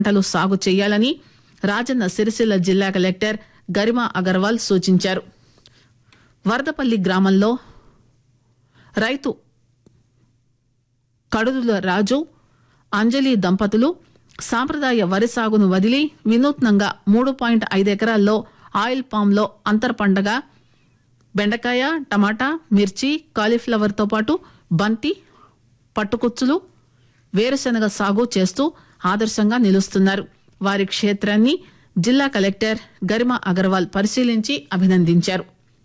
పంటలు సాగు చేయాలని రాజన్న సిరిసిల్ల జిల్లా కలెక్టర్ గరిమా అగర్వాల్ సూచించారు వరదపల్లి గ్రామంలో రైతు కడుదుల రాజు అంజలి దంపతులు సాంప్రదాయ వరి సాగును వదిలి వినూత్నంగా మూడు పాయింట్ ఐదు ఎకరాల్లో ఆయిల్ పామ్ లో అంతర్ పంటగా బెండకాయ టమాటా మిర్చి కాలీఫ్లవర్ తో పాటు బంతి పట్టుకుచ్చులు వేరుశనగ సాగు చేస్తూ ఆదర్శంగా నిలుస్తున్నారు వారి క్షేత్రాన్ని జిల్లా కలెక్టర్ గరిమా అగర్వాల్ పరిశీలించి అభినందించారు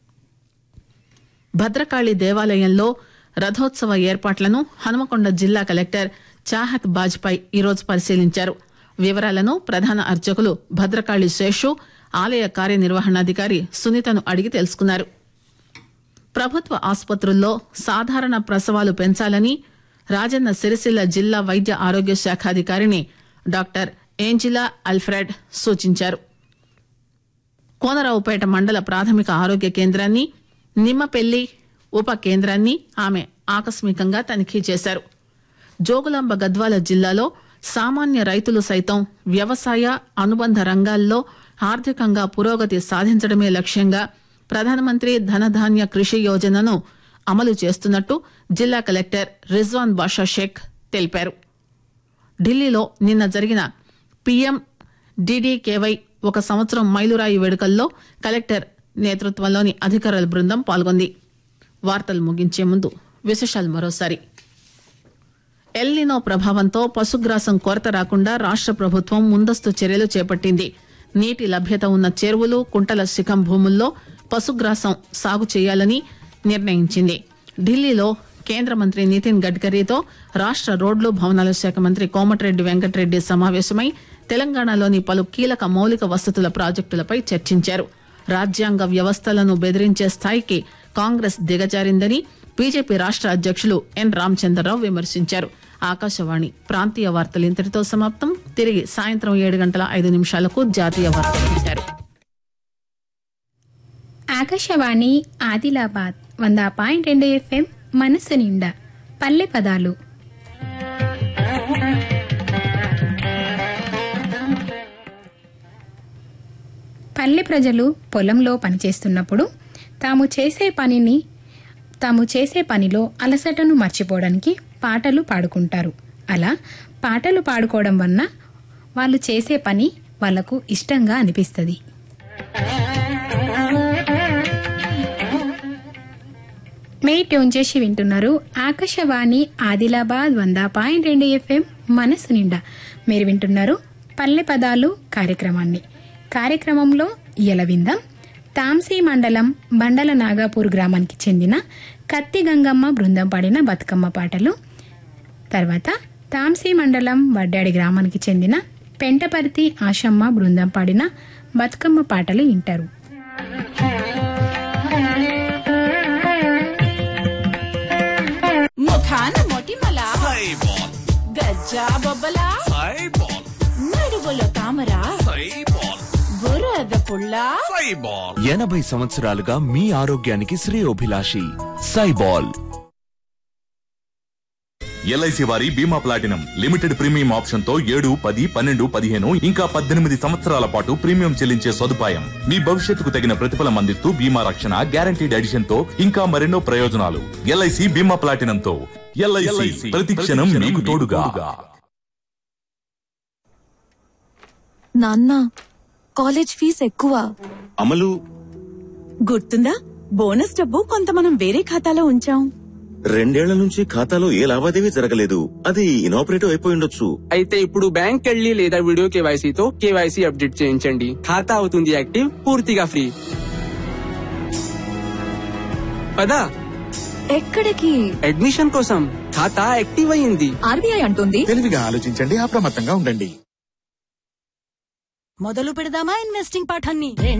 భద్రకాళి దేవాలయంలో రథోత్సవ ఏర్పాట్లను హనుమకొండ జిల్లా కలెక్టర్ చాహత్ బాజ్పాయ్ ఈరోజు పరిశీలించారు వివరాలను ప్రధాన అర్చకులు భద్రకాళి శేషు ఆలయ కార్యనిర్వహణాధికారి సునీతను అడిగి తెలుసుకున్నారు ప్రభుత్వ ఆసుపత్రుల్లో సాధారణ ప్రసవాలు పెంచాలని రాజన్న సిరిసిల్ల జిల్లా వైద్య ఆరోగ్య శాఖాధికారిని డాక్టర్ ఏంజిలా అల్ఫ్రెడ్ సూచించారు కోనరావుపేట మండల ప్రాథమిక ఆరోగ్య కేంద్రాన్ని నిమ్మపెల్లి ఉప కేంద్రాన్ని ఆమె ఆకస్మికంగా తనిఖీ చేశారు జోగులాంబ గద్వాల జిల్లాలో సామాన్య రైతులు సైతం వ్యవసాయ అనుబంధ రంగాల్లో ఆర్థికంగా పురోగతి సాధించడమే లక్ష్యంగా ప్రధానమంత్రి ధనధాన్య కృషి యోజనను అమలు చేస్తున్నట్టు జిల్లా కలెక్టర్ రిజ్వాన్ బాషా షేక్ తెలిపారు ఢిల్లీలో నిన్న జరిగిన పీఎం డీడీకేవై ఒక సంవత్సరం మైలురాయి వేడుకల్లో కలెక్టర్ నేతృత్వంలోని అధికారుల బృందం పాల్గొంది వార్తలు ముగించే ముందు విశేషాలు మరోసారి ఎల్నినో ప్రభావంతో పశుగ్రాసం కొరత రాకుండా రాష్ట ప్రభుత్వం ముందస్తు చర్యలు చేపట్టింది నీటి లభ్యత ఉన్న చెరువులు కుంటల శిఖం భూముల్లో పశుగ్రాసం సాగు చేయాలని నిర్ణయించింది ఢిల్లీలో కేంద్ర మంత్రి నితిన్ గడ్కరీతో రాష్ట రోడ్లు భవనాల శాఖ మంత్రి కోమటిరెడ్డి వెంకటరెడ్డి సమావేశమై తెలంగాణలోని పలు కీలక మౌలిక వసతుల ప్రాజెక్టులపై చర్చించారు రాజ్యాంగ వ్యవస్థలను బెదిరించే స్థాయికి కాంగ్రెస్ దిగజారిందని బీజేపీ రాష్ట అధ్యక్షులు ఎన్ రామచంద్రరావు విమర్శించారు ఆకాశవాణి ప్రాంతీయ వార్తలు ఇంతటితో సమాప్తం తిరిగి సాయంత్రం ఏడు గంటల ఐదు నిమిషాలకు జాతీయ వార్తలు వింటారు ఆకాశవాణి ఆదిలాబాద్ వంద పాయింట్ రెండు ఎఫ్ఎం మనసు నిండా పల్లె పదాలు పల్లె ప్రజలు పొలంలో పనిచేస్తున్నప్పుడు తాము చేసే పనిని తాము చేసే పనిలో అలసటను మర్చిపోవడానికి పాటలు పాడుకుంటారు అలా పాటలు పాడుకోవడం వలన వాళ్ళు చేసే పని వాళ్లకు ఇష్టంగా అనిపిస్తుంది మే ట్యూన్ చేసి వింటున్నారు ఆకాశవాణి ఆదిలాబాద్ వంద పాయింట్ రెండు ఎఫ్ఎం మనసు నిండా మీరు వింటున్నారు పల్లె పదాలు కార్యక్రమాన్ని కార్యక్రమంలో ఇయల విందాం తాంసీ మండలం బండల నాగాపూర్ గ్రామానికి చెందిన కత్తి గంగమ్మ బృందం పాడిన బతుకమ్మ పాటలు తర్వాత తాంసీ మండలం వడ్డాడి గ్రామానికి చెందిన పెంటపర్తి ఆశమ్మ బృందం పాడిన బతుకమ్మ పాటలు వింటారు ముఖాన మొటిమల సైబాల్ గజ్జా బొబ్బల సైబాల్ నడువులో తామర సైబాల్ బురద పుల్ల సైబాల్ ఎనభై సంవత్సరాలుగా మీ ఆరోగ్యానికి శ్రేయోభిలాషి సైబాల్ ఎల్ఐసి వారి బీమా ప్లాటినం లిమిటెడ్ ప్రీమియం ఆప్షన్ తో ఏడు పది పన్నెండు పదిహేను ఇంకా పద్దెనిమిది సంవత్సరాల పాటు ప్రీమియం చెల్లించే సదుపాయం మీ భవిష్యత్తుకు తగిన ప్రతిఫలం అందిస్తూ బీమా రక్షణ గ్యారంటీడ్ ఎడిషన్ తో ఇంకా మరెన్నో ప్రయోజనాలు ఎల్ఐసి బీమా ప్లాటినం తో ఎల్ఐసి ప్రతి క్షణం మీకు తోడుగా నాన్న కాలేజ్ ఫీజు ఎక్కువ అమలు గుర్తుందా బోనస్ డబ్బు కొంత మనం వేరే ఖాతాలో ఉంచాం రెండేళ్ల నుంచి ఖాతాలో ఏ లావాదేవీ జరగలేదు అది ఇనాపరేటివ్ అయిపోయి ఉండొచ్చు అయితే ఇప్పుడు బ్యాంక్ వెళ్ళి లేదా వీడియో కేవైసీతో కేవైసీ అప్డేట్ చేయించండి ఖాతా అవుతుంది యాక్టివ్ పూర్తిగా ఫ్రీ పదా ఎక్కడికి అడ్మిషన్ కోసం ఖాతా యాక్టివ్ అయ్యింది ఆర్బీఐ అంటుంది తెలివిగా ఆలోచించండి అప్రమత్తంగా ఉండండి మొదలు పెడదామా ఇన్వెస్టింగ్ పాఠాన్ని